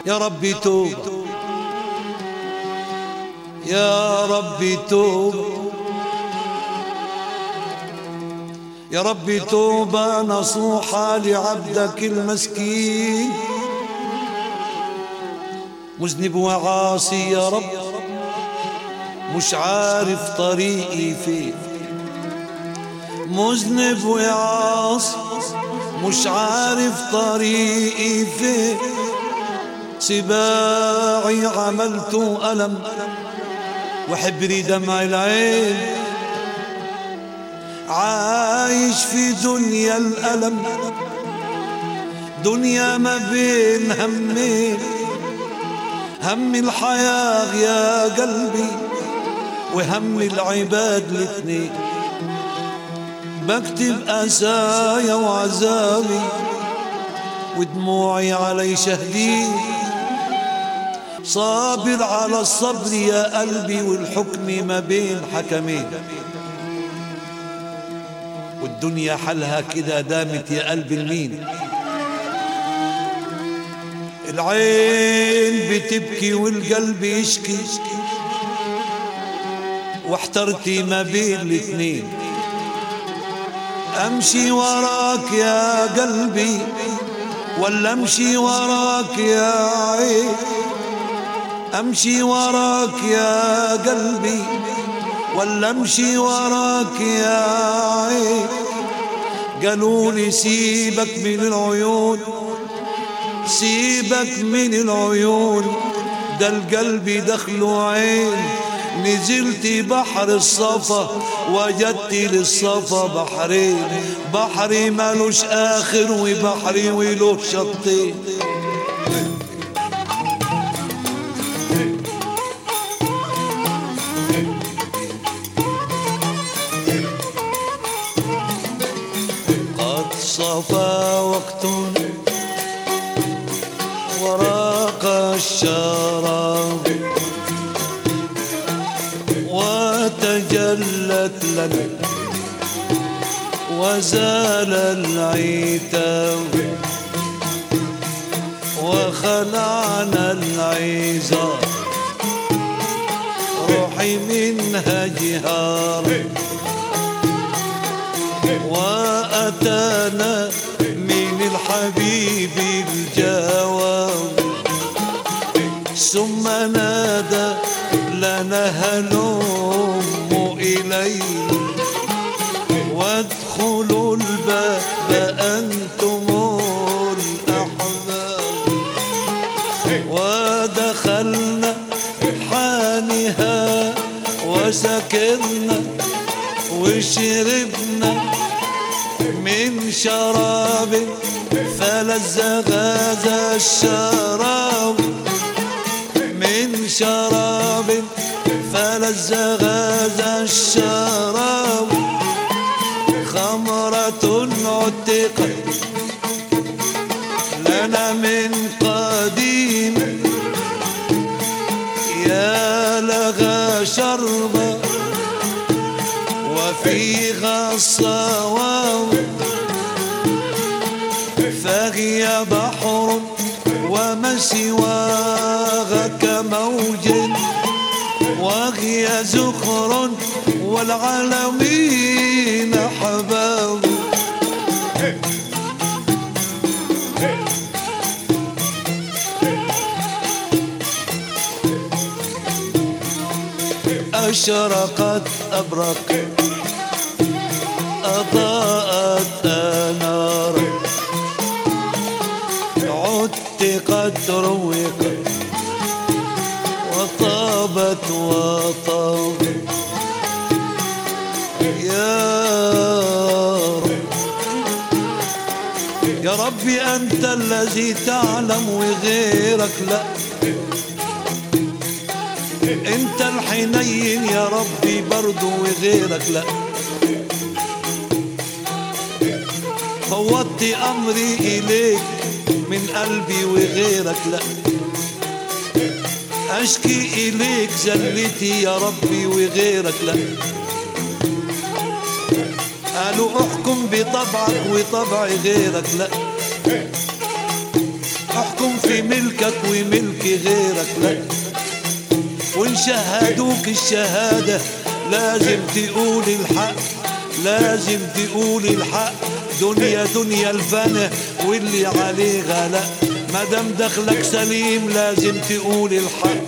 يا ربي توب يا ربي توب يا ربي توبة نصوحة لعبدك المسكين مذنب وعاصي يا رب مش عارف طريقي فين مذنب وعاصي مش عارف طريقي فين سباعي عملت ألم وحبري دمع العين عايش في دنيا الألم دنيا ما بين همين هم الحياة يا قلبي وهم العباد الاتنين بكتب أسايا وعذابي ودموعي علي شهدين صابر على الصبر يا قلبي والحكم ما بين حكمين والدنيا حلها كده دامت يا قلبي المين العين بتبكي والقلب يشكي واحترتي ما بين الاتنين امشي وراك يا قلبي ولا امشي وراك يا عين امشي وراك يا قلبي ولا امشي وراك يا عين قالوا لي سيبك من العيون سيبك من العيون ده القلب دخله عين نزلت بحر الصفا وجدت للصفا بحرين بحري مالوش اخر وبحري وله شطين قد صفى وقت وراق الشراب وتجلت لنا وزال العتاب وخلعنا العزار روحي منها جهار وأتانا من الحبيب الجواب ثم نادى لنا هلم إليه وادخلوا الباب أنتم الأحباب ودخلنا حانها وسكرنا وشربنا من شراب فلذ هذا الشراب من شراب فلذ هذا الشراب خمرة عتقت لنا من قديم يا لها شربة وفيها الصواب فهي بحر وما سواها كموج وهي زخر والعالمين حباب أشرقت أبرق أضاءت أنار عتقت روقت وطابت وطاب يا رب يا ربي أنت الذي تعلم وغيرك لا انت الحنين يا ربي برضو وغيرك لا فوضت امري اليك من قلبي وغيرك لا اشكي اليك زلتي يا ربي وغيرك لا قالوا احكم بطبعك وطبع غيرك لا احكم في ملكك وملك غيرك لا وان شهدوك الشهادة لازم تقول الحق لازم تقول الحق دنيا دنيا الفنا واللي عليه غلا مادام دخلك سليم لازم تقول الحق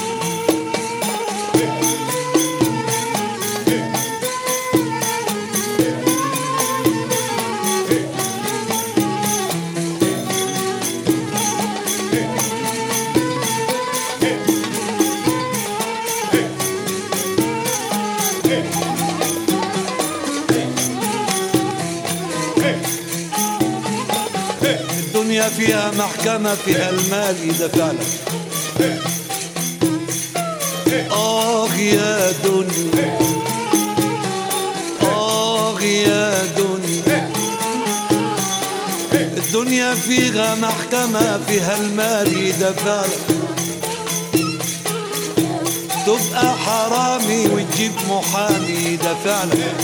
الدنيا فيها محكمة فيها المال يدفع لك آه يا دنيا آه يا دنيا الدنيا فيها محكمة فيها المال يدفع لك تبقى حرامي وتجيب محامي يدفع لك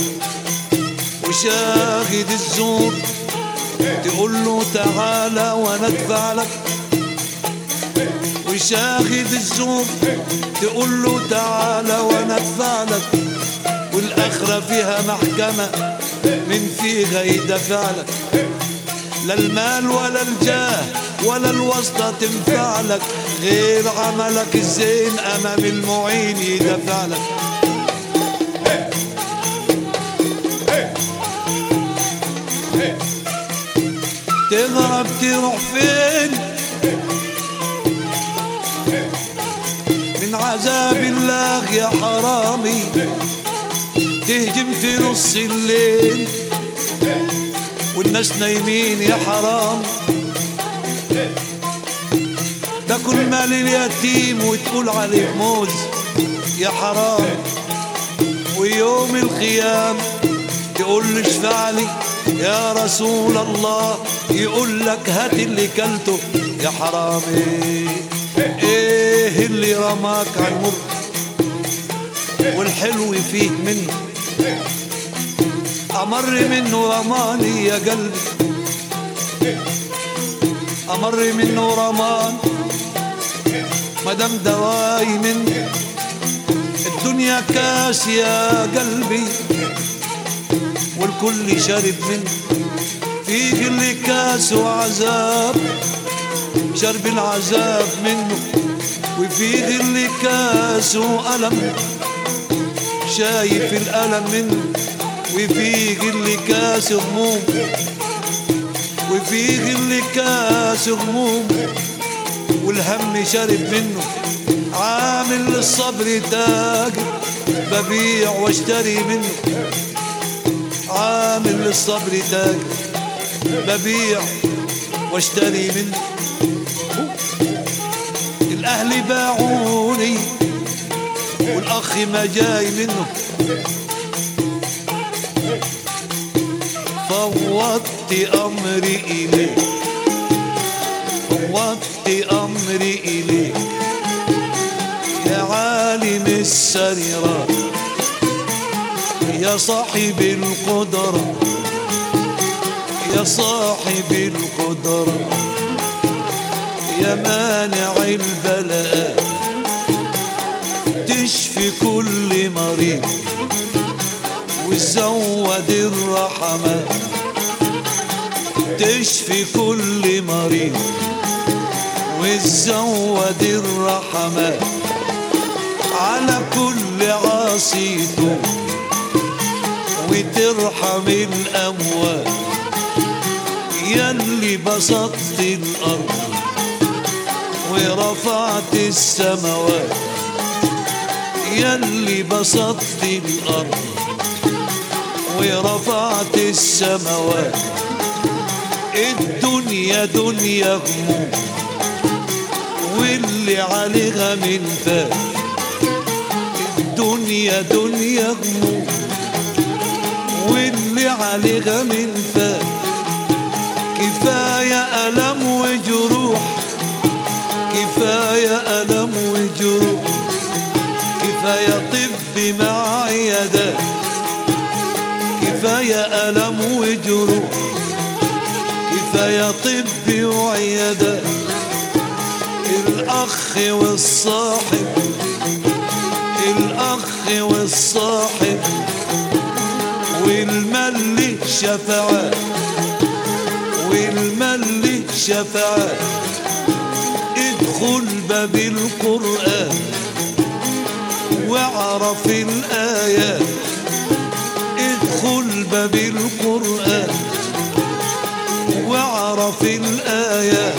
وشاهد الزور تقول له تعالى وانا ادفع لك وشاهد الزور تقول له تعالى وانا ادفع لك والاخره فيها محكمه من فيها يدفع لك لا المال ولا الجاه ولا الواسطة تنفع لك غير عملك الزين أمام المعين يدفع لك تهرب تروح فين من عذاب الله يا حرامي تهجم في نص الليل والناس نايمين يا حرام تاكل مال اليتيم وتقول عليه موز يا حرام ويوم القيام تقول لي اشفع لي يا رسول الله يقول لك هات اللي كلته يا حرامي ايه اللي رماك على المر والحلو فيه منه أمر منه رماني يا قلبي أمر منه رمان مدام دواي من الدنيا كاس يا قلبي والكل شرب منه فيه اللي كاس وعذاب شرب العذاب منه وفيه اللي كاس وألم شايف الألم منه وفيه اللي كاس هموم وفيه اللي كاس هموم والهم شرب منه عامل للصبر تاجر ببيع واشتري منه عامل للصبر تاجر ببيع واشتري منه الاهل باعوني والاخ ما جاي منه فوضت امري اليك فوضت امري اليك يا عالم السريرات يا صاحب القدرة يا صاحب القدرة يا مانع البلاء تشفي كل مريض وتزود الرحمات تشفي كل مريض وتزود الرحمات على كل عاصي توب وترحم الأموات يلي بسطت الأرض ورفعت السماوات يلي بسطت الأرض ورفعت السماوات الدنيا دنيا هموم واللي عليها من فات الدنيا دنيا هموم واللي عليها من فات كفاية ألم وجروح كفاية ألم وجروح كفاية طب مع عيادات كفاية ألم وجروح كفاية طبي وعيادة الأخ والصاحب الأخ والصاحب والمل شفاعات والمل شفاعات ادخل باب القرآن واعرف الآيات ادخل باب القرآن واعرف الآيات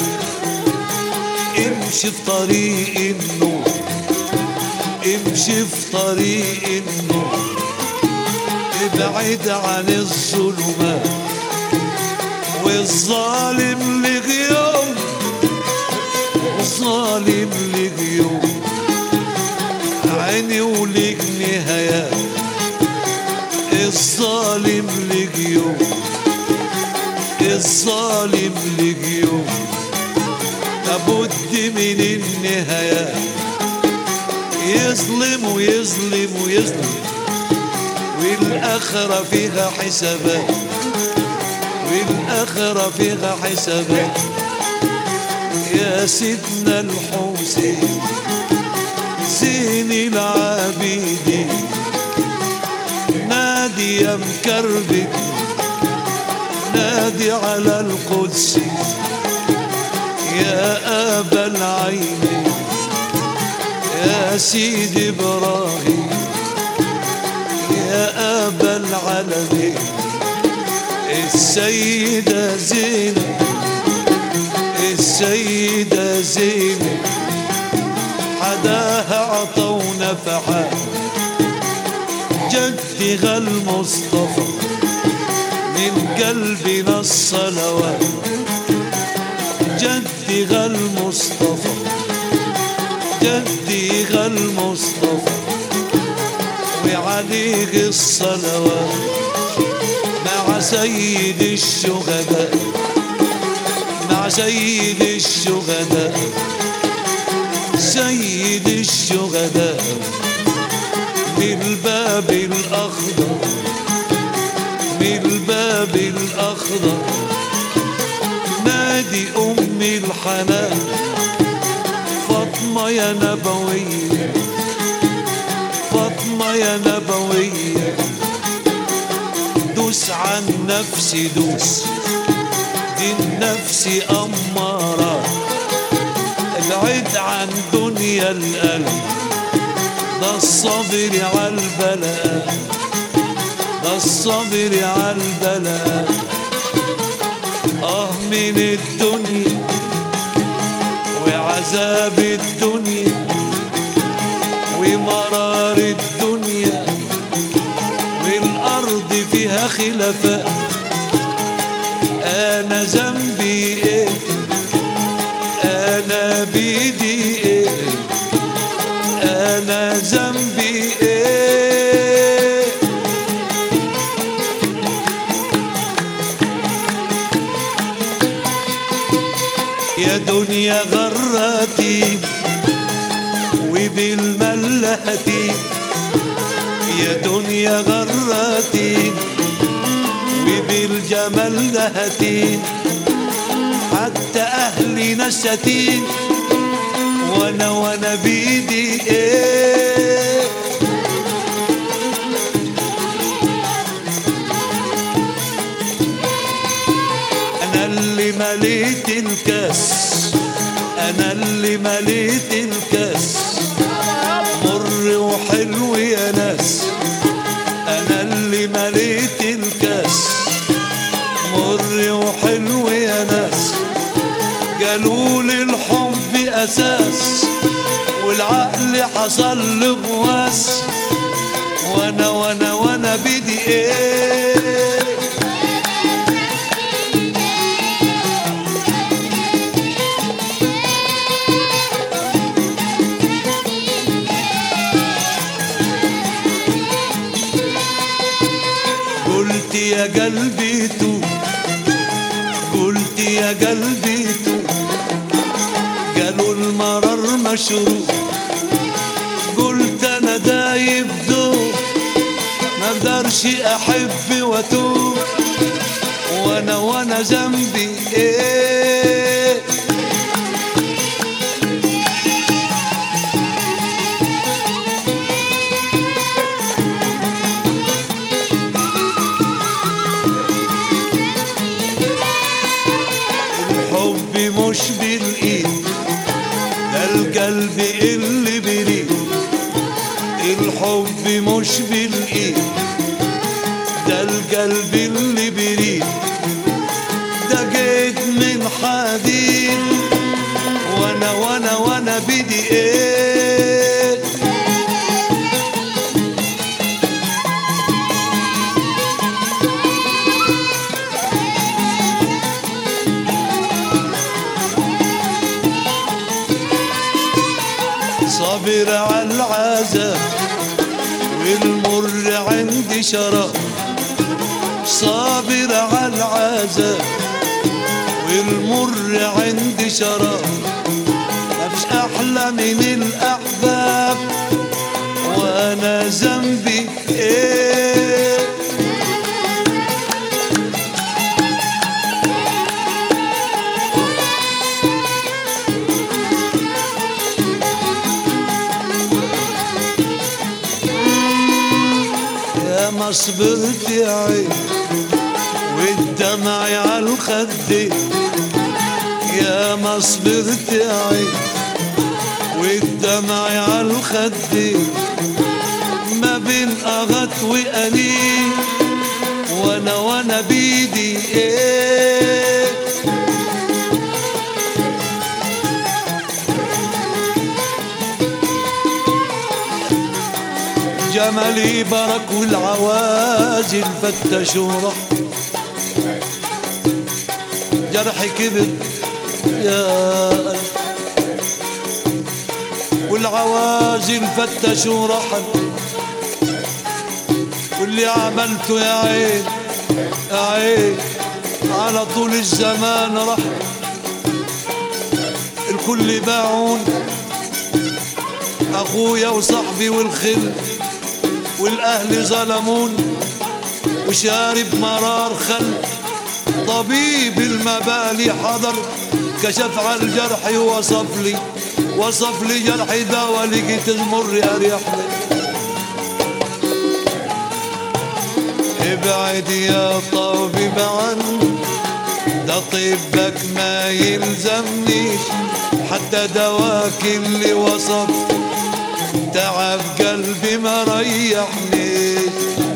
امشي في طريق النور امشي في طريق النور ابعد عن الظلمات والظالم لغيوم الظالم لغيوم عيني وليك نهايات الظالم لغيوم الظالم لغيوم لابد من النهايات يظلم ويظلم ويظلم والآخرة فيها حسابات والآخرة فيها حسابات يا سيدنا الحسين زين العابدين نادي يا مكربك نادي على القدس يا أبا العينين يا سيدي إبراهيم يا أبا العالمين السيدة زينب السيدة زينب حداها عطونا فحال جدها المصطفى من قلبنا الصلوات جدها المصطفى جدها المصطفى وعليه الصلوات مع سيد الشهداء مع سيد الشهداء سيد الشهداء بالباب الأخضر بالباب الأخضر نادي أم الحنان فاطمة يا نبوية فاطمة يا نبوية دوس عن نفسي دوس دي النفس أمارة ابعد عن دنيا الألم ده الصبر على البلاء ده الصبر على البلاء آه من الدنيا وعذاب الدنيا ومرار الدنيا والأرض فيها خلفاء أنا ذنبي إيه أنا بيدي إيه أنا ذنبي إيه يا دنيا غرتي وبالملهتي يا دنيا غرتي وبالجمال لهتي حتى أهلي نشتي وانا وانا بيدي ايه انا اللي مليت الكاس انا اللي مليت الكاس مر وحلو يا ناس انا اللي مليت الكاس مر وحلو يا ناس قالوا لي الحب اساس والعقل حصل له بواس وانا وانا وانا بدي ايه قلت يا قلبي تو قلت يا قلبي تو قالوا المرر مشروب قلت انا دايب دوب ما اقدرش احب واتوب وانا وانا ذنبي ايه الحب مش بالايد ده القلب اللي بريد الحب مش بالايد ده القلب اللي بريد ده جيت من حديد وانا وانا وانا بدي ايه صابر على العذاب والمر عندي شراب صابر على العذاب والمر عندي شراب مفيش احلى من الاحباب وانا ذنبي ايه يا ما صبرت يا عين والدمع على الخدين يا ما صبرت يا عين والدمع على الخدين ما بين أغط وأنين وانا وانا بيدي ايه جمالي برك والعوازل فتشوا رح جرحي كبر يا قلب والعوازل فتشوا رحل واللي عملته يا عين يا عين على طول الزمان راح الكل باعون اخويا وصاحبي والخل والاهل ظلمون وشارب مرار خل طبيب المبالي حضر كشف على الجرح ووصف لي وصف لي جرحي دواء لقيت المر اريح لي ابعد يا طبيب عني ده طبك ما يلزمنيش حتى دواك اللي وصف تعب قلبي ما ريحنيش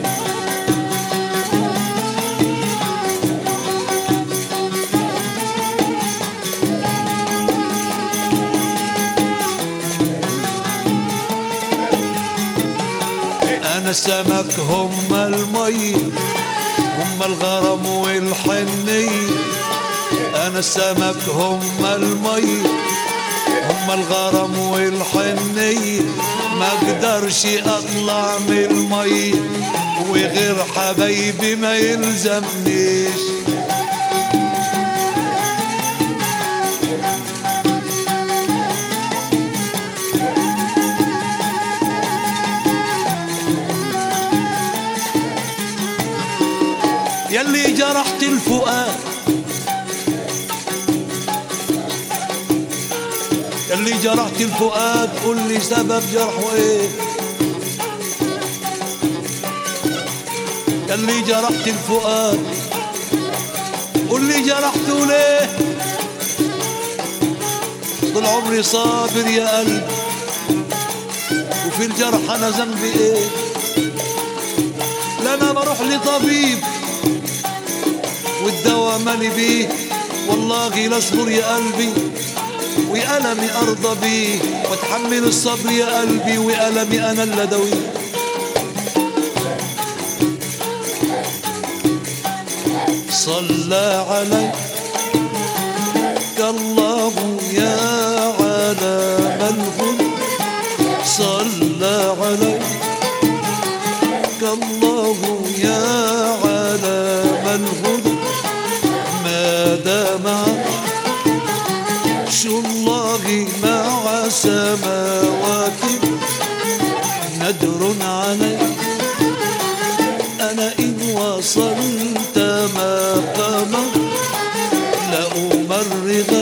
انا السمك هم المي هم الغرام والحنية انا السمك هم المي هم الغرام والحنية ما اقدرش اطلع من المي وغير حبايبي ما يلزمنيش يلي جرحت الفؤاد يلي جرحت الفؤاد قول لي سبب جرحه ايه يلي جرحت الفؤاد قول لي جرحته ليه طول عمري صابر يا قلبي وفي الجرح انا ذنبي ايه لا انا بروح لطبيب والدواء مالي بيه والله لا اصبر يا قلبي وألمي أرضى بيه واتحمل الصبر يا قلبي وألمي أنا اللي أداويه صلى عليك الله يا علام الغنى صلى عليك الله يا علام الهدى ما دام عرش الله مع سماوات ندر عليك أنا إن وصلت ما قال الرضا